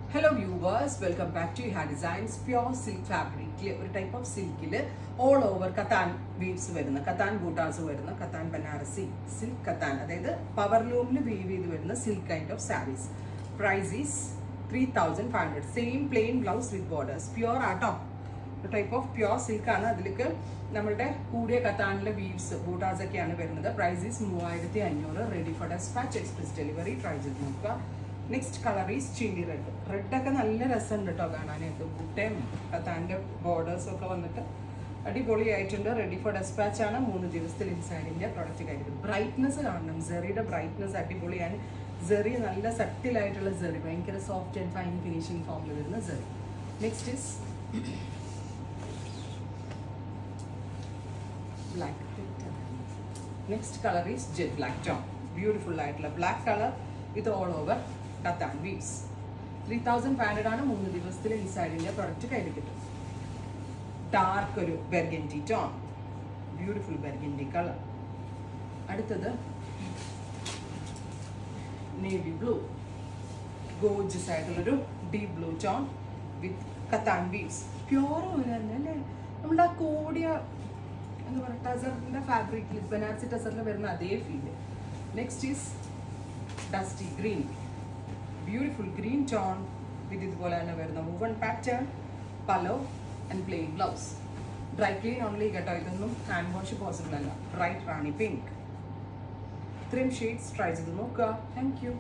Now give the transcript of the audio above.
hello viewers welcome back to ഹാ designs pure silk ഫാബ്രിക്കിൽ ഒരു ടൈപ്പ് ഓഫ് സിൽക്കിൽ ഓൾ ഓവർ കത്താൻ വീവ്സ് വരുന്ന കത്താൻ ബൂട്ടാസ് വരുന്ന കത്താൻ ബനാറസി സിൽക്ക് കത്താൻ അതായത് പവർ ലൂമിൽ വീവ് ചെയ്ത് വരുന്ന silk kind of sarees price is three thousand five hundred same plain blouse with borders pure ആട്ടോ ഒരു ടൈപ്പ് ഓഫ് പ്യുവർ സിൽക്കാണ് അതിലേക്ക് നമ്മുടെ കൂടിയ കത്താനിലെ വീവ്സ് ബൂട്ടാസ് ഒക്കെയാണ് വരുന്നത് പ്രൈസ് ഈസ് മൂവായിരത്തി അഞ്ഞൂറ് ready for despatch express delivery try ചെയ്ത് നോക്കുക next colour is chilli red റെഡൊക്കെ നല്ല രസമുണ്ട് കേട്ടോ കാണാനായിട്ട് ബുട്ടയും കത്താൻ്റെ ബോർഡേഴ്സും ഒക്കെ വന്നിട്ട് അടിപൊളിയായിട്ടുണ്ട് റെഡി ഫോർ ഡെസ്പാച്ച് ആണ് മൂന്ന് ദിവസത്തിൽ ഇൻസൈഡിൻ്റെ പ്രൊഡക്റ്റ് കഴിക്കും ബ്രൈറ്റ്നസ് കാണണം സെറിയുടെ ബ്രൈറ്റ്നസ് അടിപൊളിയാണ് സെറി നല്ല സട്ടിലായിട്ടുള്ള സെറി ഭയങ്കര സോഫ്റ്റ് ആൻഡ് ഫൈൻ ഫിനിഷിംഗ് ഫോമിൽ വരുന്ന സെറി next is black next colour is jet black tone beautiful ആയിട്ടുള്ള black colour with all over cotton weaves three thousand five hundred ആണ് മൂന്ന് ദിവസത്തിൽ ഇൻസൈഡിൻ്റെ പ്രൊഡക്റ്റ് കയ്യിൽ കിട്ടും ഡാർക്ക് ഒരു burgundy tone beautiful burgundy colour അടുത്തത് നേവി ബ്ലൂ ഗോജസ് ആയിട്ടുള്ളൊരു deep blue tone with cotton weaves pure പോലെ തന്നെ അല്ലേ നമ്മുടെ ആ കൂടിയ എന്താ പറയുക ടസറിൻ്റെ ഫാബ്രിക്കിൽ ബനാറസി ടസറിൽ വരുന്ന അതേ feel next is dusty green beautiful green tone with ഇതുപോലെ തന്നെ വരുന്ന woven pattern pallu and plain blouse dry clean only കേട്ടോ ഇതൊന്നും ഹാൻഡ് വാഷ് പോസിബിൾ അല്ല ബ്രൈറ്റ് റാണി പിങ്ക് ഇത്രയും ഷെയ്ഡ്സ് ട്രൈ ചെയ്ത് നോക്കുക താങ്ക് യു